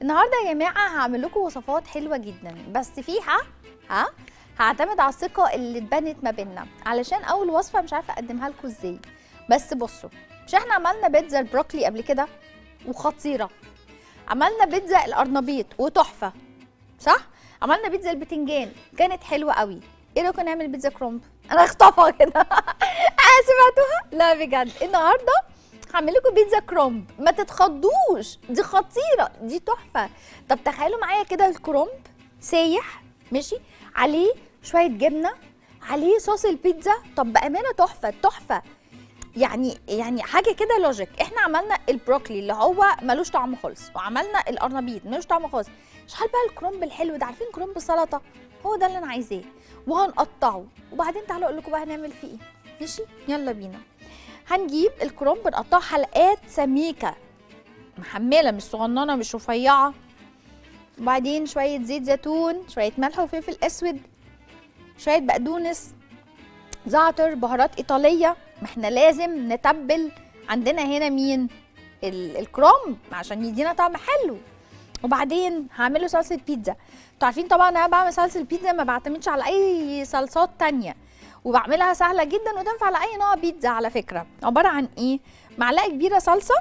النهارده يا جماعه هعمل لكم وصفات حلوه جدا بس فيها ها هعتمد على الثقه اللي اتبنت ما بيننا علشان اول وصفه مش عارفه اقدمها لكم ازاي بس بصوا مش احنا عملنا بيتزا البروكلي قبل كده وخطيره عملنا بيتزا القرنبيط وتحفه صح عملنا بيتزا البتنجان كانت حلوه قوي ايه رايكم نعمل بيتزا كرومب انا اخطفها كده آه، سمعتوها لا بجد النهارده هعمل لكم بيتزا كرومب ما تتخضوش دي خطيره دي تحفه طب تخيلوا معايا كده الكرومب سايح ماشي عليه شويه جبنه عليه صوص البيتزا طب بامانه تحفه تحفه يعني يعني حاجه كده لوجيك احنا عملنا البروكلي اللي هو ملوش طعم خالص وعملنا القرنبيط ملوش طعم خالص شحال بقى الكرومب الحلو ده عارفين كرومب سلطه هو ده اللي انا عايزاه وهنقطعه وبعدين تعالوا اقول لكم بقى هنعمل فيه ايه ماشي يلا بينا هنجيب الكرومب نقطعه حلقات سميكه محمله مش صغننه مش رفيعه وبعدين شويه زيت زيتون شويه ملح وفلفل اسود شويه بقدونس زعتر بهارات ايطاليه ما احنا لازم نتبل عندنا هنا مين ال- الكرومب عشان يدينا طعم حلو وبعدين هعمله صلصه بيتزا انتوا عارفين طبعا انا بعمل صلصه البيتزا ما بعتمدش على اي صلصات تانية وبعملها سهله جدا وتنفع على اي نوع بيتزا على فكره عباره عن ايه معلقه كبيره صلصه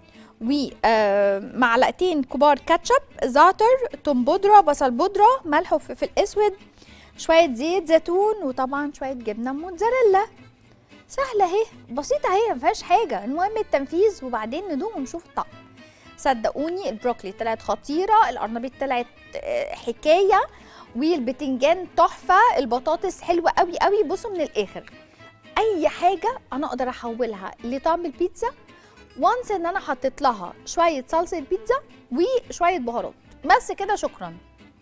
ومعلقتين كبار كاتشب زعتر توم بودره بصل بودره ملح وفلفل اسود شويه زيت زيتون وطبعا شويه جبنه موتزاريلا سهله اهي بسيطه اهي ما فيهاش حاجه المهم التنفيذ وبعدين ندوق ونشوف الطعم صدقوني البروكلي طلعت خطيره القرنبيط طلعت آه، حكايه والبتنجان تحفه البطاطس حلوه قوي قوي بصوا من الاخر اي حاجه انا اقدر احولها لطعم البيتزا وانس ان انا حطيت لها شويه صلصه بيتزا وشويه بهارات بس كده شكرا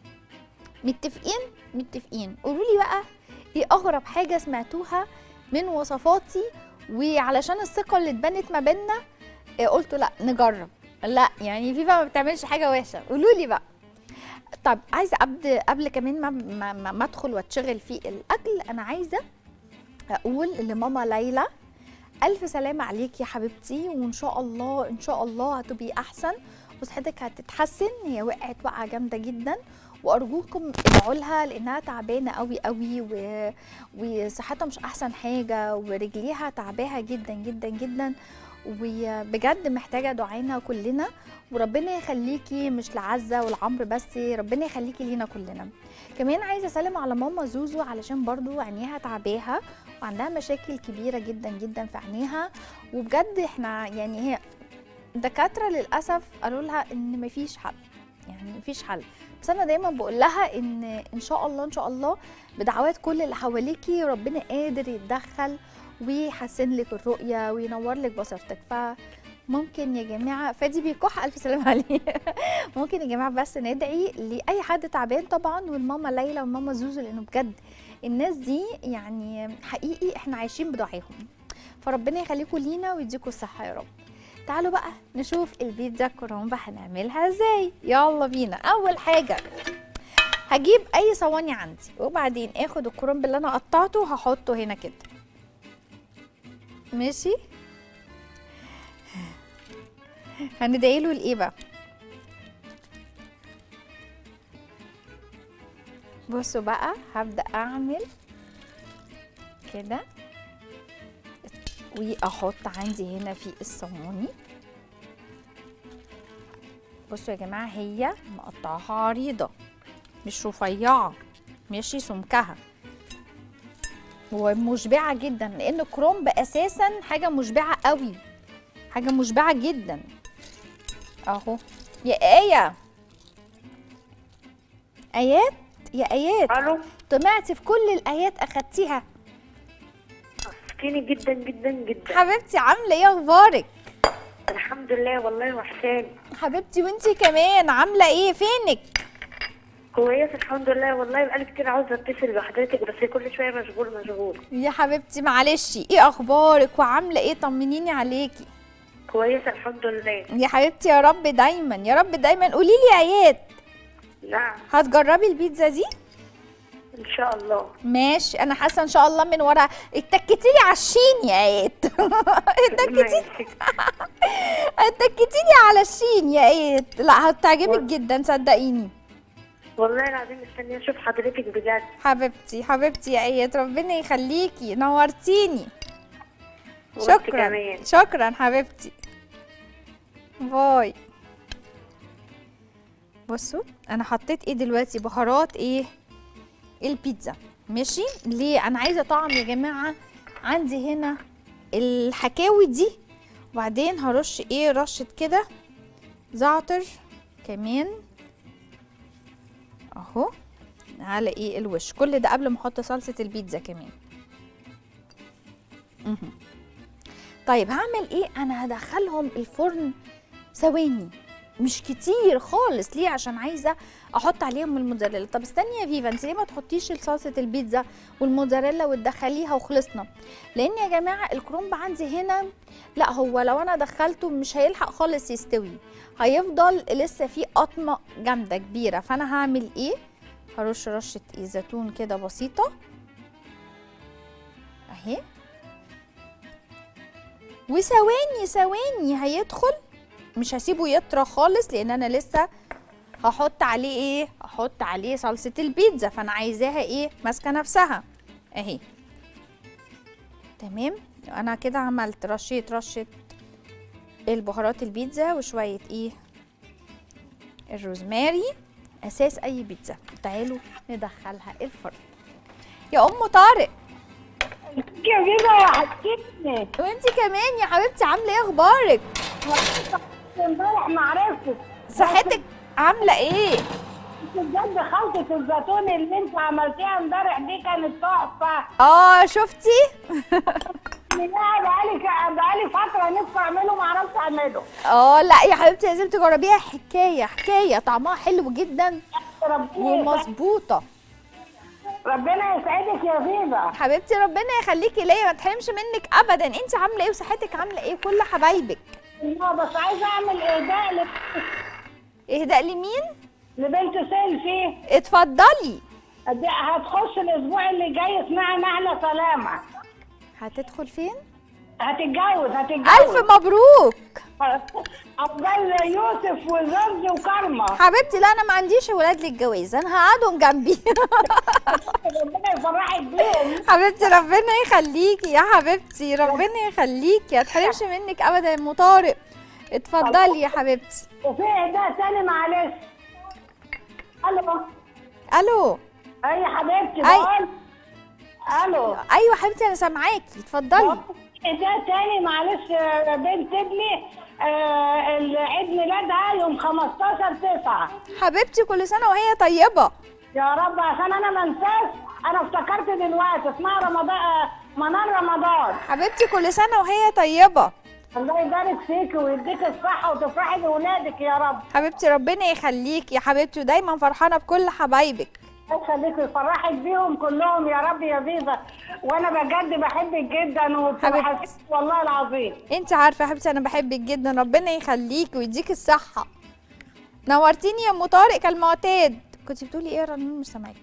متفقين متفقين قولوا لي بقى ايه اغرب حاجه سمعتوها من وصفاتي وعلشان الثقه اللي اتبنت ما بيننا إيه قلتوا لا نجرب لا يعني فيفا ما بتعملش حاجه وحشه قولوا لي بقى طب عايزه قبل قبل كمان ما ما, ما, ما ادخل واتشغل في الاكل انا عايزه اقول لماما ليلى الف سلامه عليك يا حبيبتي وان شاء الله ان شاء الله هتبقي احسن وصحتك هتتحسن هي وقعت وقعه جامده جدا وارجوكم ادعوا لها لانها تعبانه قوي قوي و... وصحتها مش احسن حاجه ورجليها تعباها جدا جدا جدا وبجد محتاجه دعائنا كلنا وربنا يخليكي مش لعزه والعمر بس ربنا يخليكي لينا كلنا كمان عايزه اسلم على ماما زوزو علشان برضو عينيها تعباها وعندها مشاكل كبيره جدا جدا في عينيها وبجد احنا يعني هي دكاتره للاسف قالوا لها ان مفيش حل يعني مفيش حل بس انا دايما بقول لها ان ان شاء الله ان شاء الله بدعوات كل اللي حواليكي ربنا قادر يتدخل ويحسن لك الرؤيه وينور لك بصيرتك فممكن يا جماعه فادي بيكح الف سلام عليه ممكن يا جماعه بس ندعي لاي حد تعبان طبعا والماما ليلى والماما زوزو لانه بجد الناس دي يعني حقيقي احنا عايشين بدعائهم فربنا يخليكم لينا ويديكم الصحه يا رب تعالوا بقى نشوف البيتزا كرومبا هنعملها ازاي يلا بينا اول حاجه هجيب اي صواني عندي وبعدين اخد الكرنب اللي انا قطعته هحطه هنا كده ماشي هندعيله لايه بقى بصوا بقى هبدا اعمل كده واحط عندي هنا في الصواني بصوا يا جماعه هي مقطعها عريضه مش رفيعه ماشي سمكها ومشبعه جدا لان الكرومب اساسا حاجه مشبعه قوي حاجه مشبعه جدا اهو يا ايه ايات يا ايات الو طمعتي في كل الايات اخدتيها وحشتيني جدا جدا جدا حبيبتي عامله ايه اخبارك الحمد لله والله وحشاني حبيبتي وانتي كمان عامله ايه فينك كويسه الحمد لله والله بقالي كتير عاوزه اتصل بحضرتك بس كل شويه مشغول مشغول يا حبيبتي معلش ايه اخبارك وعامله ايه طمنيني عليكي كويسه الحمد لله يا حبيبتي يا رب دايما يا رب دايما قولي لي يا ايات نعم هتجربي البيتزا دي ان شاء الله ماشي انا حاسه ان شاء الله من ورا اتكتي لي على الشين يا ايت اتكتي ماشي. اتكتي لي على الشين يا ايت لا هتعجبك جدا صدقيني والله العظيم مستنيه اشوف حضرتك بجد حبيبتي حبيبتي يا ايت ربنا يخليكي نورتيني وانت شكرا كمان. شكرا حبيبتي باي بصوا انا حطيت ايه دلوقتي بهارات ايه البيتزا ماشي ليه انا عايزه طعم يا جماعه عندي هنا الحكاوي دي وبعدين هرش ايه رشه كده زعتر كمان اهو على ايه الوش كل ده قبل ما احط صلصه البيتزا كمان مهم. طيب هعمل ايه انا هدخلهم الفرن ثواني مش كتير خالص ليه عشان عايزه احط عليهم الموتزاريلا طب استني يا فيفا انت ليه ما تحطيش صلصه البيتزا والموتزاريلا وتدخليها وخلصنا لان يا جماعه الكرومب عندي هنا لا هو لو انا دخلته مش هيلحق خالص يستوي هيفضل لسه فيه قطمه جامده كبيره فانا هعمل ايه هرش رشه ايه زيتون كده بسيطه اهي وثواني ثواني هيدخل مش هسيبه يطرى خالص لان انا لسه هحط عليه ايه هحط عليه صلصه البيتزا فانا عايزاها ايه ماسكه نفسها اهي تمام انا كده عملت رشيت رشه البهارات البيتزا وشويه ايه الروزماري اساس اي بيتزا تعالوا ندخلها الفرن يا ام طارق كده وحشتني وانتي كمان يا حبيبتي عامله ايه اخبارك امبارح ما عرفتش صحتك عامله ايه بجد خلطة الزيتون اللي انت عملتيها امبارح دي كانت تحفة اه شفتي لا بقالي بقالي فترة نفسي اعمله ما عرفتش اعمله اه لا يا حبيبتي لازم تجربيها حكايه حكايه طعمها حلو جدا ربنا ومظبوطه ربنا يسعدك يا فيفا حبيبتي ربنا يخليكي ليا ما تحرمش منك ابدا انت عامله ايه وصحتك عامله ايه كل حبايبك لا بس عايزة اعمل اهداء ل- اهداء لمين لبنت سيلفي اتفضلي دي هتخش الاسبوع اللي جاي اسمها نهلة سلامة هتدخل فين هتتجوز هتتجوز الف مبروك عقبال يوسف وزوزي وكرمة حبيبتي لا انا ما عنديش ولاد للجواز انا هقعدهم جنبي ربنا يفرحك بيهم حبيبتي ربنا يخليكي يا حبيبتي ربنا يخليكي ما تحرمش منك ابدا يا ام طارق اتفضلي يا حبيبتي وفي اهداء تاني معلش الو الو اي حبيبتي أي. بقول الو ايوه حبيبتي انا سامعاكي اتفضلي اهداء تاني معلش آه، بنت ابني آه، عيد ميلادها يوم 15 9 حبيبتي كل سنه وهي طيبه يا رب عشان انا ما انساش انا افتكرت دلوقتي اسمها رمضان آه، منار رمضان حبيبتي كل سنه وهي طيبه الله يبارك فيك ويديك الصحه وتفرحي باولادك يا رب حبيبتي ربنا يخليكي يا حبيبتي ودايما فرحانه بكل حبايبك الله يخليك ويفرحك بيهم كلهم يا رب يا فيفا وانا بجد بحبك جدا حبيبتي. وبتوحشك والله العظيم انت عارفه يا حبيبتي انا بحبك جدا ربنا يخليكي ويديكي الصحه نورتيني يا ام طارق كالمعتاد كنت بتقولي ايه يا رنين مش سامعاكي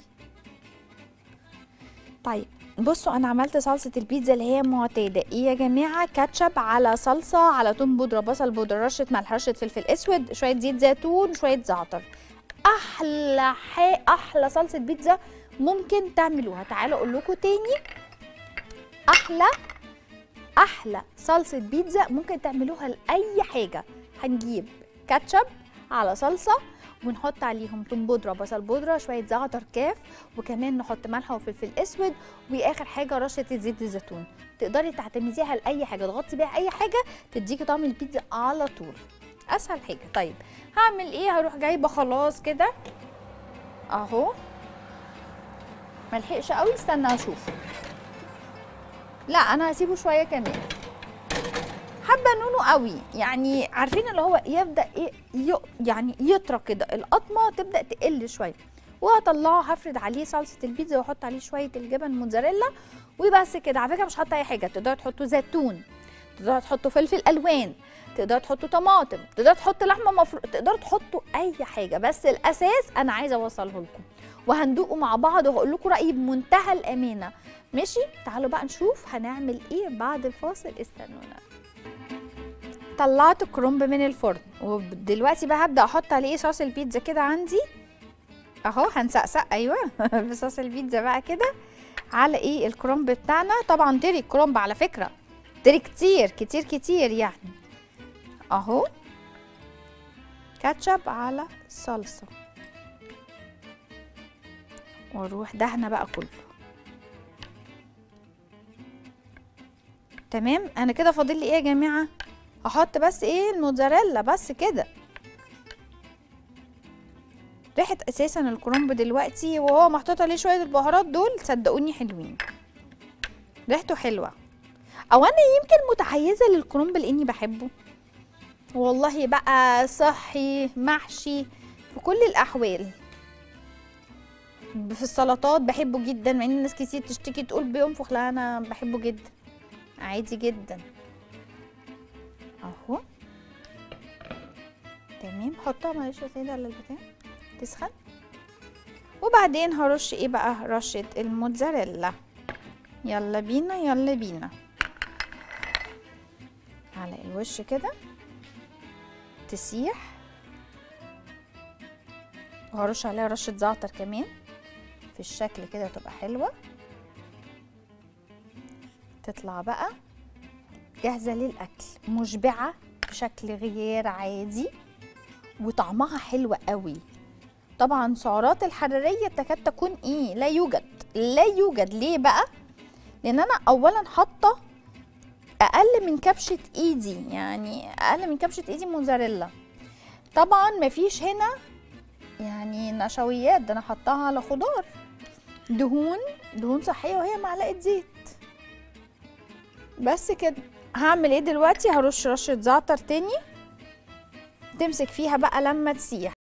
طيب بصوا انا عملت صلصه البيتزا اللي هي معتاده ايه يا جماعه كاتشب على صلصه على توم بودره بصل بودره رشه ملح رشه فلفل اسود شويه زيت زيتون شويه زعتر احلى حي... احلى صلصه بيتزا ممكن تعملوها تعالوا اقول لكم تاني احلى احلى صلصه بيتزا ممكن تعملوها لاي حاجه هنجيب كاتشب على صلصه ونحط عليهم توم بودره بصل بودره شويه زعتر كاف وكمان نحط ملح وفلفل اسود واخر حاجه رشه زيت الزيتون تقدري تعتمديها لاي حاجه تغطي بيها اي حاجه تديكي طعم البيتزا على طول اسهل حاجه طيب هعمل ايه هروح جايبه خلاص كده اهو ملحقش قوي استنى اشوف لا انا هسيبه شويه كمان حابه نونه قوي يعني عارفين اللي هو يبدا ايه ي- يعني يطرى كده القطمه تبدا تقل شويه وهطلعه هفرد عليه صلصه البيتزا واحط عليه شويه الجبن موتزاريلا وبس كده على فكره مش حاطه اي حاجه تقدروا تحطوا زيتون تقدروا تحطوا فلفل الوان تقدروا تحطوا طماطم تقدروا تحطوا لحمه مفرومه تقدروا تحطوا اي حاجه بس الاساس انا عايزه اوصله لكم وهندوقه مع بعض وهقول لكم رايي بمنتهى الامانه ماشي تعالوا بقى نشوف هنعمل ايه بعد الفاصل استنونا طلعت الكرنب من الفرن ودلوقتي بقى هبدا احط عليه صوص البيتزا كده عندي اهو هنسقسق ايوه بصوص البيتزا بقى كده على ايه الكرنب بتاعنا طبعا تري الكرنب على فكره تري كتير كتير كتير يعني اهو كاتشب على صلصه واروح دهنه بقى كله تمام انا كده فاضل لي ايه يا جماعه هحط بس ايه الموتزاريلا بس كده ريحه اساسا الكرنب دلوقتي وهو محطوط عليه شويه البهارات دول صدقوني حلوين ريحته حلوه او انا يمكن متحيزه للكرنب لاني بحبه والله بقى صحي محشي في كل الاحوال في السلطات بحبه جدا مع ان ناس كتير تشتكي تقول بينفخ لا انا بحبه جدا عادي جدا اهو تمام حطها معلش يا سيدي على البتاع تسخن وبعدين هرش ايه بقى رشة الموتزاريلا يلا بينا يلا بينا على الوش كده تسيح وهرش عليها رشة زعتر كمان في الشكل كده تبقى حلوة تطلع بقى جاهزة للأكل مشبعة بشكل غير عادي وطعمها حلو قوي طبعا سعرات الحرارية تكاد تكون ايه لا يوجد لا يوجد ليه بقى لان انا اولا حاطة اقل من كبشة ايدي يعني اقل من كبشة ايدي موزاريلا طبعا مفيش هنا يعني نشويات ده انا حطاها على خضار دهون دهون صحية وهي معلقة زيت بس كده هعمل ايه دلوقتي هرش رشة زعتر تاني تمسك فيها بقى لما تسيح